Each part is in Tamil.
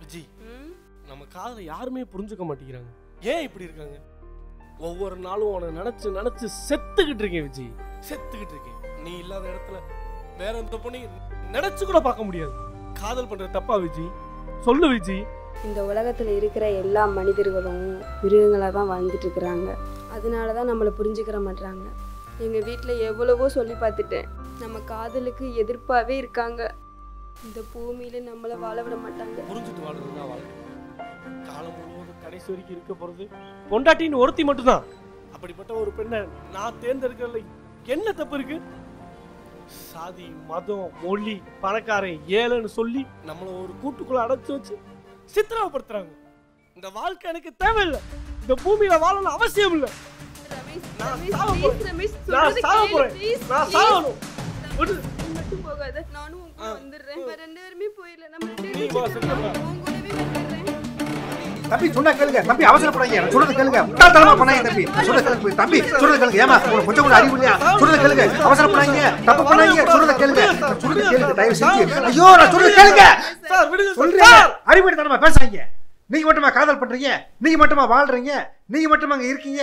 விஜி ம்? நம்ம காதலை யாருமே புரிஞ்சுக்க மாட்டேங்கிறாங்க ஏன் இப்படி இருக்காங்க ஒவ்வொரு நாளும் உன்னை நினைச்சு நினைச்சு செத்துக்கிட்டு இருக்கேன் விஜி செத்துக்கிட்டு இருக்கேன் நீ இல்லாத இடத்துல வேற எந்த பொண்ணையும் நினைச்சு கூட பார்க்க முடியாது காதல் பண்ற தப்பா விஜி சொல்லு விஜி இந்த உலகத்துல இருக்கிற எல்லா மனிதர்களும் மிருகங்களாக தான் வாழ்ந்துட்டு இருக்கிறாங்க அதனால தான் நம்மளை புரிஞ்சுக்கிற மாட்றாங்க எங்க வீட்டில் எவ்வளவோ சொல்லி பார்த்துட்டேன் நம்ம காதலுக்கு எதிர்ப்பாவே இருக்காங்க இந்த பூமியில நம்மளை வாழ விட மாட்டாங்க புரிஞ்சுட்டு வாழ்றது தான் வாழ்க்கை காலம் முழுவதும் கடைசி வரைக்கும் இருக்க போறது பொண்டாட்டின்னு ஒருத்தி மட்டும்தான் அப்படிப்பட்ட ஒரு பெண்ணை நான் தேர்ந்தெடுக்கிறதுல என்ன தப்பு இருக்கு சாதி மதம் மொழி பணக்காரன் ஏழைன்னு சொல்லி நம்மள ஒரு கூட்டுக்குள்ள அடைச்சு வச்சு சித்திரவப்படுத்துறாங்க இந்த வாழ்க்கை எனக்கு தேவையில்லை இந்த பூமியில வாழணும் அவசியம் இல்லை ரமேஷ், நான் ரமேஷ், சாவ please, போறேன். ரமேஷ், நான் சொல்றதை சாக கேளு, போறேன் please, நான் please. சாகணும் விடு. நீ மட்டும் போகாத நானும் உன் கூட ஆ. வந்துடுறேன் நம்ம ரெண்டு பேருமே போயிடலாம் நம்ம ரெண்டு நீ பேரும் வா, சேர்ந்து செத்துடலாம். உன் கூடவே வந்துடுறேன் தம்பி சொன்னா கேளுங்க தம்பி அவசரப்படாதீங்க நான் சொல்றத கேளுங்க முட்டாள்தனமா பண்ணாங்க தம்பி நான் சொல்றத கேளுங்க தம்பி சொல்றத கேளுங்க ஏமா உங்களுக்கு கொஞ்சம் கூட அறிவு இல்லையா சொல்றத கேளுங்க அவசரப்படாதீங்க தப்பு பண்ணாங்க சொல்றத கேளுங்க நான் சொல்றத கேளுங்க தயவு செஞ்சு ஐயோ நான் சொல்றத கேளுங்க சார் விடுங்க சார். சொல்றேன் சார் அறிவுத்தனமா பேசாதீங்க நீங்க மட்டுமா காதல் பண்றீங்க நீங்க மட்டுமா வாழ்றீங்க நீங்க மட்டுமா அங்க இருக்கீங்க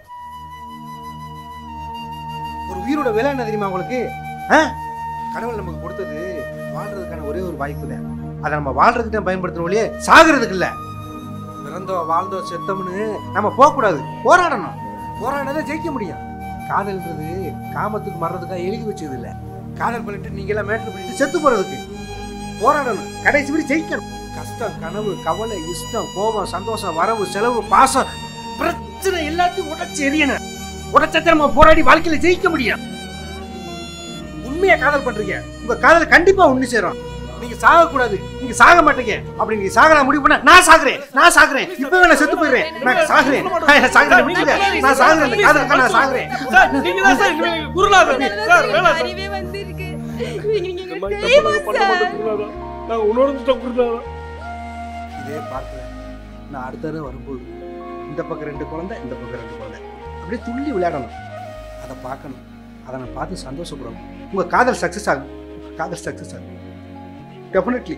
ஒரு உயிரோட விலை என்ன தெரியுமா உங்களுக்கு ஆ? கடவுள் நமக்கு கொடுத்தது வாழ்றதுக்கான ஒரே ஒரு வாய்ப்பு தான் அதை நம்ம வாழ்றதுக்கு தான் பயன்படுத்தணும் ஒழிய சாகிறதுக்கு இல்ல பிறந்தோம் வாழ்ந்தோம் செத்தோம்னு நம்ம போகக்கூடாது போராடணும் போராடினதை ஜெயிக்க முடியும் காதல்ன்றது காமத்துக்கு மறதுக்காக எழுதி வச்சது இல்ல காதல் பண்ணிட்டு நீங்க எல்லாம் மேட்ரு பண்ணிட்டு செத்து போறதுக்கு போராடணும் கடைசி வரை ஜெயிக்கணும் கஷ்டம் கனவு கவலை இஷ்டம் கோபம் சந்தோஷம் வரவு செலவு பாசம் பிரச்சனை எல்லாத்தையும் உடைச்சு எரியணும் உடைச்சத்தை நம்ம போராடி வாழ்க்கையில ஜெயிக்க முடியும் உண்மையா காதல் பண்றீங்க உங்க காதல் கண்டிப்பா ஒண்ணு சேரும் நீங்க சாக கூடாது நீங்க சாக மாட்டீங்க அப்படி நீங்க சாகலாம் முடிவு பண்ண நான் சாகுறேன் நான் சாகுறேன் இப்பவே நான் செத்து போயிடுறேன் நான் சாகுறேன் நான் சாகுறேன் முடியல நான் சாகுறேன் அந்த காதலுக்கு நான் சாகுறேன் சார் நீங்க தான் சார் இனிமே எனக்கு குருநாதர் சார் வேணாம் சார் அறிவே வந்திருக்கு நீங்க இந்த எங்களுக்கு மாதிரி தெரியுமா தப்பு பண்ண சார் மாட்டோம் குருநாதா நான் உணர்ந்துட்டோம் குருநாதா இதே பார்க்கல நான் அடுத்த தடவை வரும்போது இந்த பக்கம் ரெண்டு குழந்தை இந்த பக்கம் ரெண்டு குழந்தை அப்படியே துள்ளி விளையாடணும் அதை பார்க்கணும் அதை நான் பார்த்து சந்தோஷப்படணும் உங்க காதல் சக்ஸஸ் ஆகும் காதல் சக்ஸஸ் ஆகும் டெஃபினெட்லி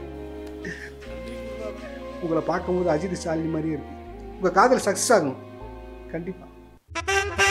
உங்களை பார்க்கும்போது அஜித் ஸ்டாலின் மாதிரியே இருக்கு உங்க காதல் சக்ஸஸ் ஆகும் கண்டிப்பா